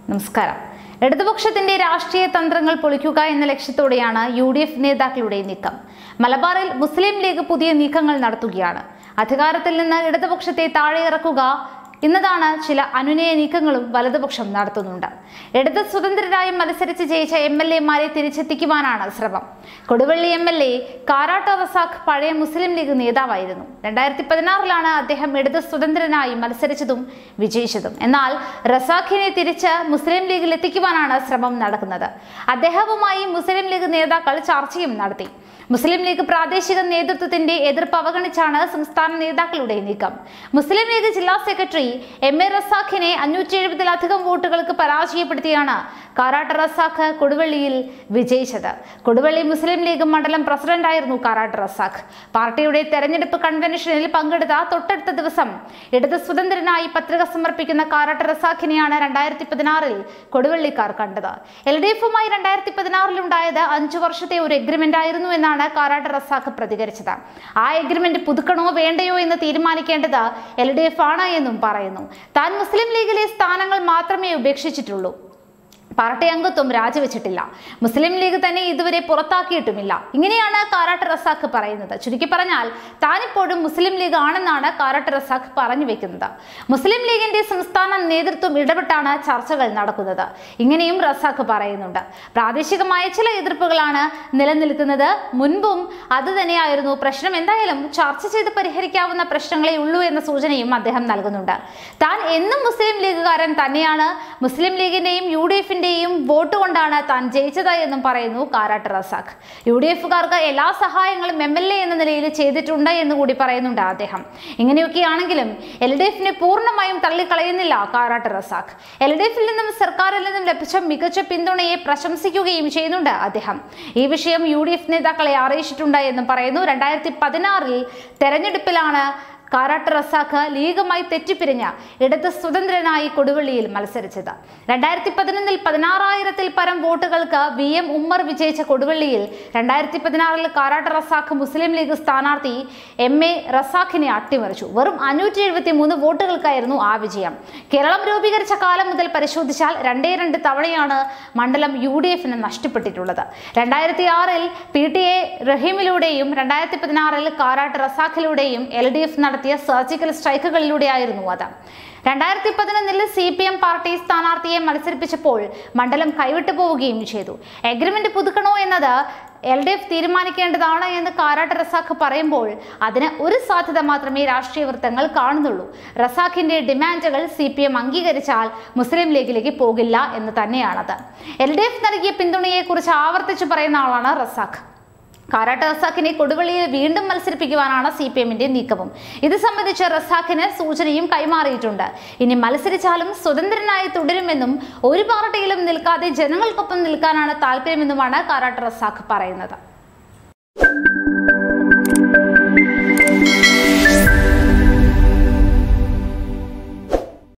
നമസ്കാരം ഇടതുപക്ഷത്തിന്റെ രാഷ്ട്രീയ തന്ത്രങ്ങൾ പൊളിക്കുക എന്ന ലക്ഷ്യത്തോടെയാണ് യു ഡി എഫ് നേതാക്കളുടെ നീക്കം മലബാറിൽ മുസ്ലിം ലീഗ് പുതിയ നീക്കങ്ങൾ നടത്തുകയാണ് അധികാരത്തിൽ നിന്ന് ഇടതുപക്ഷത്തെ താഴെ ഇറക്കുക എന്നതാണ് ചില അനുനയ നീക്കങ്ങളും വലതുപക്ഷം നടത്തുന്നുണ്ട് ഇടത് സ്വതന്ത്രരായി മത്സരിച്ച് ജയിച്ച എം എൽ എമാരെ തിരിച്ചെത്തിക്കുവാനാണ് ശ്രമം Koduvally M L A Karat Razak പഴയ മുസ്ലിം ലീഗ് നേതാവായിരുന്നു രണ്ടായിരത്തി പതിനാറിലാണ് അദ്ദേഹം ഇടത് സ്വതന്ത്രനായി മത്സരിച്ചതും വിജയിച്ചതും എന്നാൽ റസാഖിനെ തിരിച്ച് മുസ്ലിം ലീഗിൽ എത്തിക്കുവാനാണ് ശ്രമം നടക്കുന്നത് അദ്ദേഹവുമായി മുസ്ലിം ലീഗ് നേതാക്കൾ ചർച്ചയും നടത്തി മുസ്ലിം ലീഗ് പ്രാദേശിക നേതൃത്വത്തിന്റെ എതിർപ്പ് അവഗണിച്ചാണ് സംസ്ഥാന നേതാക്കളുടെ നീക്കം മുസ്ലിം ലീഗ് ജില്ലാ സെക്രട്ടറി എം എ റസാഖിനെ അഞ്ഞൂറ്റി എഴുപതിലധികം വോട്ടുകൾക്ക് പരാജയപ്പെടുത്തിയാണ് കാരാട്ട് റസാഖ് കൊടുവള്ളിയിൽ വിജയിച്ചത് കൊടുവള്ളി മുസ്ലിം ലീഗ് മണ്ഡലം പ്രസിഡന്റായിരുന്നു കാരാട്ട് റസാഖ് പാർട്ടിയുടെ തെരഞ്ഞെടുപ്പ് കൺവെൻഷനിൽ പങ്കെടുത്ത തൊട്ടടുത്ത ദിവസം ഇടത് സ്വതന്ത്രനായി പത്രിക സമർപ്പിക്കുന്ന കാരാട്ട് റസാഖിനെയാണ് രണ്ടായിരത്തി പതിനാറിൽ കൊടുവള്ളിക്കാർ കണ്ടത് എൽ ഡി എഫുമായി രണ്ടായിരത്തി പതിനാറിലുണ്ടായത് അഞ്ചു വർഷത്തെ ഒരു എഗ്രിമെന്റ് ആയിരുന്നു എന്നാണ് കാരാട്ട് റസാഖ് പ്രതികരിച്ചത് ആ എഗ്രിമെന്റ് പുതുക്കണോ വേണ്ടയോ എന്ന് തീരുമാനിക്കേണ്ടത് എൽ ഡി എഫ് ആണ് എന്നും പറയുന്നു താൻ മുസ്ലിം ലീഗിലെ സ്ഥാനങ്ങൾ മാത്രമേ ഉപേക്ഷിച്ചിട്ടുള്ളൂ പാർട്ടി അംഗത്വം രാജിവെച്ചിട്ടില്ല മുസ്ലിം ലീഗ് തന്നെ ഇതുവരെ പുറത്താക്കിയിട്ടുമില്ല ഇങ്ങനെയാണ് കാരാട്ട് റസാഖ് പറയുന്നത് ചുരുക്കി പറഞ്ഞാൽ താനിപ്പോഴും മുസ്ലിം ലീഗ് ആണെന്നാണ് കാരാട്ട് റസാഖ് പറഞ്ഞു വെക്കുന്നത് മുസ്ലിം ലീഗിന്റെ സംസ്ഥാന നേതൃത്വം ഇടപെട്ടാണ് ചർച്ചകൾ നടക്കുന്നത് ഇങ്ങനെയും റസാഖ് പറയുന്നുണ്ട് പ്രാദേശികമായ ചില എതിർപ്പുകളാണ് നിലനിൽക്കുന്നത് മുൻപും അത് തന്നെയായിരുന്നു പ്രശ്നം എന്തായാലും ചർച്ച ചെയ്ത് പരിഹരിക്കാവുന്ന പ്രശ്നങ്ങളെ ഉള്ളൂ എന്ന സൂചനയും അദ്ദേഹം നൽകുന്നുണ്ട് താൻ എന്നും മുസ്ലിം ലീഗുകാരൻ തന്നെയാണ് മുസ്ലിം ലീഗിന്റെയും യു ഡി എഫിന്റെയും വോട്ട് കൊണ്ടാണ് താൻ ജയിച്ചത് എന്നും പറയുന്നു കാരാട്ട് റസാഖ് യു ഡി എഫുകാർക്ക് എല്ലാ സഹായങ്ങളും എം എൽ എ എന്ന നിലയിൽ ചെയ്തിട്ടുണ്ട് എന്ന് കൂടി പറയുന്നുണ്ട് അദ്ദേഹം ഇങ്ങനെയൊക്കെയാണെങ്കിലും എൽ ഡി എഫിനെ പൂർണ്ണമായും തള്ളിക്കളയുന്നില്ല കാരാട്ട് റസാഖ് എൽ ഡി എഫിൽ നിന്നും സർക്കാരിൽ നിന്നും ലഭിച്ച മികച്ച പിന്തുണയെ പ്രശംസിക്കുകയും ചെയ്യുന്നുണ്ട് അദ്ദേഹം ഈ വിഷയം യു ഡി എഫ് നേതാക്കളെ അറിയിച്ചിട്ടുണ്ട് എന്നും പറയുന്നു രണ്ടായിരത്തി പതിനാറിൽ തെരഞ്ഞെടുപ്പിലാണ് കാരാട്ട് റസാഖ് ലീഗുമായി തെറ്റിപ്പിരിഞ്ഞ ഇടത് സ്വതന്ത്രനായി കൊടുവള്ളിയിൽ മത്സരിച്ചത് രണ്ടായിരത്തി പതിനൊന്നിൽ പതിനാറായിരത്തിൽ പരം വോട്ടുകൾക്ക് വി എം ഉമ്മർ വിജയിച്ച കൊടുവള്ളിയിൽ രണ്ടായിരത്തി പതിനാറിൽ കാരാട്ട് റസാഖ് മുസ്ലിം ലീഗ് സ്ഥാനാർത്ഥി എം എ റസാഖിനെ അട്ടിമറിച്ചു വെറും അഞ്ഞൂറ്റി എഴുപത്തി മൂന്ന് വോട്ടുകൾക്കായിരുന്നു ആ വിജയം കേരളം രൂപീകരിച്ച കാലം മുതൽ പരിശോധിച്ചാൽ രണ്ടേ രണ്ട് തവണയാണ് മണ്ഡലം യു ഡി എഫിന് നഷ്ടപ്പെട്ടിട്ടുള്ളത് രണ്ടായിരത്തി ആറിൽ പി ടി എ റഹീമിലൂടെയും രണ്ടായിരത്തി പതിനാറിൽ കാരാട്ട് റസാഖിലൂടെയും എൽ ഡി എഫ് നടത്തിയ സർജിക്കൽ സ്ട്രൈക്കുകളിലൂടെയായിരുന്നു അത് രണ്ടായിരത്തി പതിനൊന്നിൽ സി പി എം പാർട്ടി സ്ഥാനാർത്ഥിയെ മത്സരിപ്പിച്ചപ്പോൾ മണ്ഡലം കൈവിട്ടു പോവുകയും ചെയ്തു എഗ്രിമെന്റ് പുതുക്കണോ എന്നത് എൽ ഡി എഫ് തീരുമാനിക്കേണ്ടതാണ് എന്ന് കാരാട്ട് റസാഖ് പറയുമ്പോൾ അതിന് ഒരു സാധ്യത മാത്രമേ രാഷ്ട്രീയ വൃത്തങ്ങൾ കാണുന്നുള്ളൂ റസാഖിന്റെ ഡിമാൻഡുകൾ സി പി എം അംഗീകരിച്ചാൽ മുസ്ലിം ലീഗിലേക്ക് പോകില്ല എന്ന് തന്നെയാണത് എൽ ഡി എഫ് നൽകിയ പിന്തുണയെക്കുറിച്ച് ആവർത്തിച്ചു പറയുന്ന ആളാണ് റസാഖ് കാരാട്ട് റസാഖിനെ കൊടുവള്ളിയിൽ വീണ്ടും മത്സരിപ്പിക്കുവാനാണ് സി പി എമ്മിന്റെ നീക്കവും ഇത് സംബന്ധിച്ച് റസാഖിന് സൂചനയും കൈമാറിയിട്ടുണ്ട് ഇനി മത്സരിച്ചാലും സ്വതന്ത്രനായി തുടരുമെന്നും ഒരു പാർട്ടിയിലും നിൽക്കാതെ ജനങ്ങൾക്കൊപ്പം നിൽക്കാനാണ് താല്പര്യമെന്നുമാണ് കാരാട്ട് റസാഖ് പറയുന്നത്